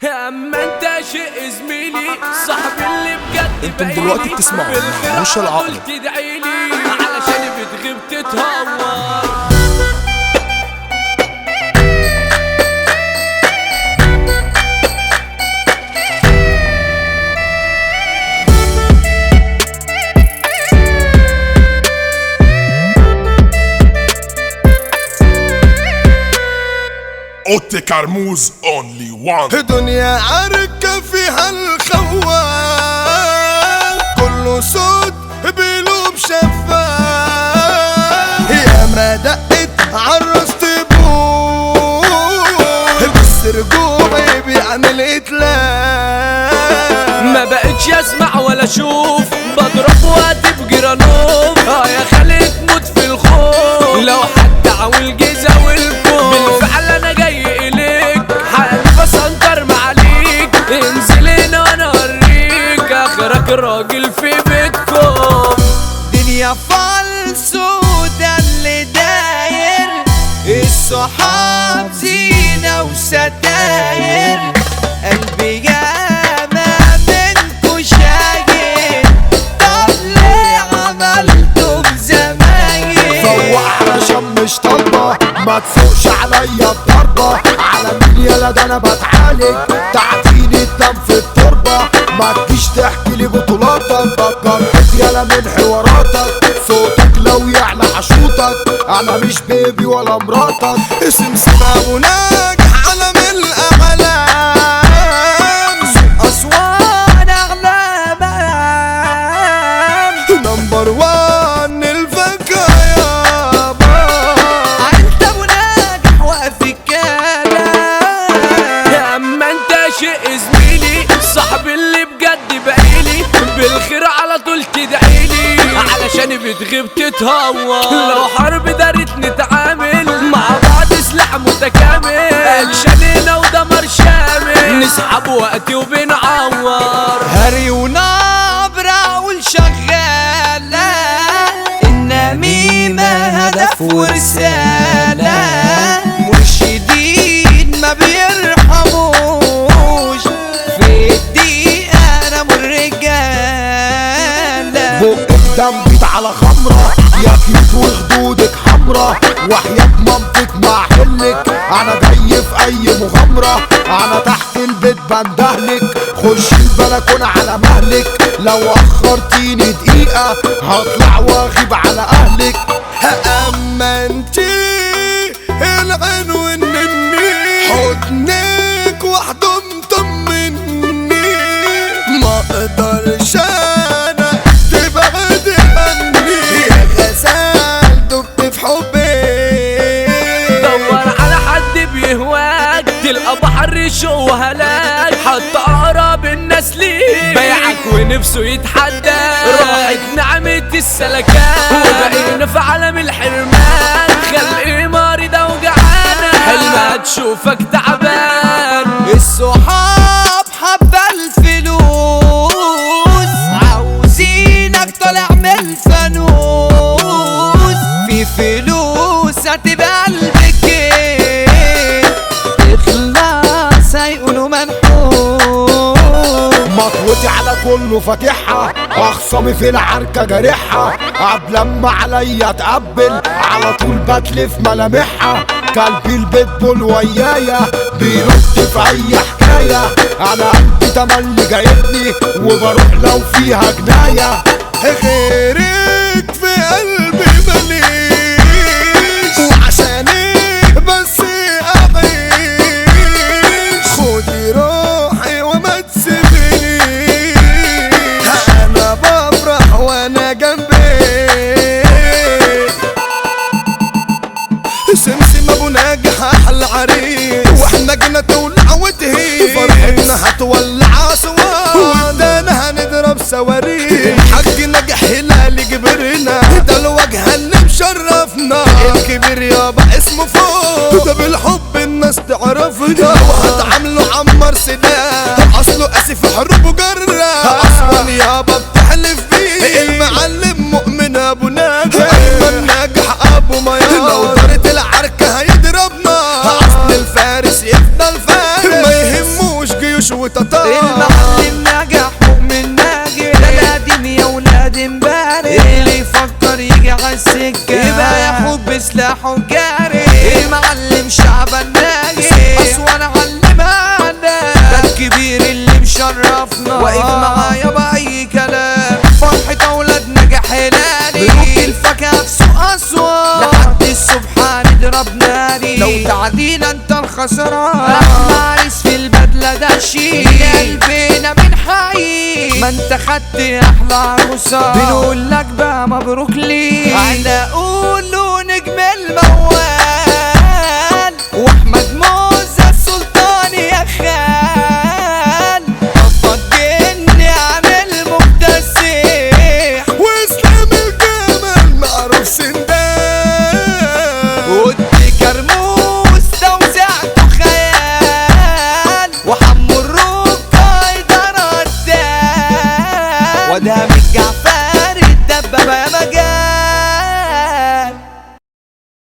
اما انت شيء زميلي صاحبي اللي بجد انتم بايني. دلوقتي بتسمعوا بالخير مش على العقل. طول تدعيلي علشان بتغيب تتهور اوتي كرموز اونلي وان دنيا عركة فيها الخوان كله صوت بقلوب شفاف يا ما دقت عالراس تبوس بس رجوعي بيعمل اتلام ما بقتش اسمع ولا اشوف بضرب وقتي بجرانوف اه يا خالي تموت في الخوف لو حد عاول جيزة والكون بالفعل انا جاي اليك حالف اسنطر معاليك انزل هنا وانا اوريك اخرك راجل في بيتكم دنيا فالسو ده اللي داير الصحاب زينة وستاير قلبي ياما منكو شايل طب ليه عملتم زمايل فوق علشان مش طالبة ما تفوقش عليا الضربة على مين يلا ده انا بتعالج تعطيني الدم في التربة ما تجيش تحكي لي بطولاتك بكرت يلا من حواراتك صوتك لو يعلى حشوتك انا مش بيبي ولا مراتك اسم سما وناجح علم الأعلام أسوان أغلام نمبر وان الفكا يابا انت وناجح واقف الكلام يا اما انت شيء زميلي صاحبي اللي بجد باقيلي بالخير على طول تدعيلي علشان بتغيب تتهور لو حرب دارت نتعامل مع بعض سلاح متكامل الشنينة ودمر شامل نسحب وقتي وبنعور هري ونبرة والشغالة النميمة هدف ورسالة مرشدين ما بيرحموش في الدقيقة أنا من الرجالة بق الدم بيت على خمرة يا كيوت وخدودك حمرة وحياة مامتك مع حلك انا جاي في اي مغامرة انا تحت البيت بندهلك خش البلكونة على مهلك لو اخرتيني دقيقة هطلع واغيب على اهلك أما انتي العين والنني حضنك وحده مطمني ما اقدرش انا تبعد عني يا غزال دبت في حبك دور على حد بيهواك تلقى بحر شو وهلاك حتى اقرب الناس ليك بيعك ونفسه يتحدى راحت نعمة السلكان وبقينا في عالم الحرمان خلقي مريضة وجعانة حلمها تشوفك تعبان الصحاب حبة الفلوس عاوزينك طالع من الفانوس في فلوس هتبقى قلبك اخلاص هيقولوا منحوس مطوتي على كله فاتحها اخصامي في العركة جارحها قبل لما عليا تقبل على طول بتلف ملامحها قلبي البيتبول ويايا بيرد في اي حكاية انا قلبي تملي جايبني وبروح لو فيها جناية غيرك في قلبي مليش وعشانك بس أعيش خدي روحي وما تسيبنيش أنا بفرح وأنا جنبك سمسم ابو ناجح احلى عريس واحنا جينا تولع وتهيس فرحتنا هتولع سوا وقدانا هنضرب صواريخ الحاج ناجح هلال جبرنا ده الوجه اللي مشرفنا الكبير يابا اسمه فوق ده بالحب الناس تعرفنا وهتعامله عمر سلاح اصله قاسي في حروب وجرة اصلا يابا بتحلف بيه المعلم مؤمن ابو ناجح ايمن ناجح ابو ميار لو دارت العركة هيضربنا اصل الفارس يفضل فارس ما يهموش جيوش وتتار المعلم نجح مؤمن ناجح ده القديم يا ولاد امبارح اللي يفكر يجي على السكة يبقى ياخد بسلاحه جاري المعلم شعبان ناجح أسوان علمنا ده الكبير اللي مشرفنا واقف معايا بأي كلام فرحة أولاد نجح هلالي بنوك الفاكهة في سوق أسوان لحد الصبح هنضرب ناري لو تعدينا انت الخسران احلى عريس في البدلة ده شيء قلبنا من حي ما انت خدت احلى عروسة بنقول لك بقى مبروك ليك على قولوا نجم الموال واحمد موسى السلطان يا خال طفى الجن عامل مكتسح واسلام الجمل معروف سندان ودي كرموس توزعته خيال وحمو الركا إدارة الدال ودام الجعفر الدبابة يا مجال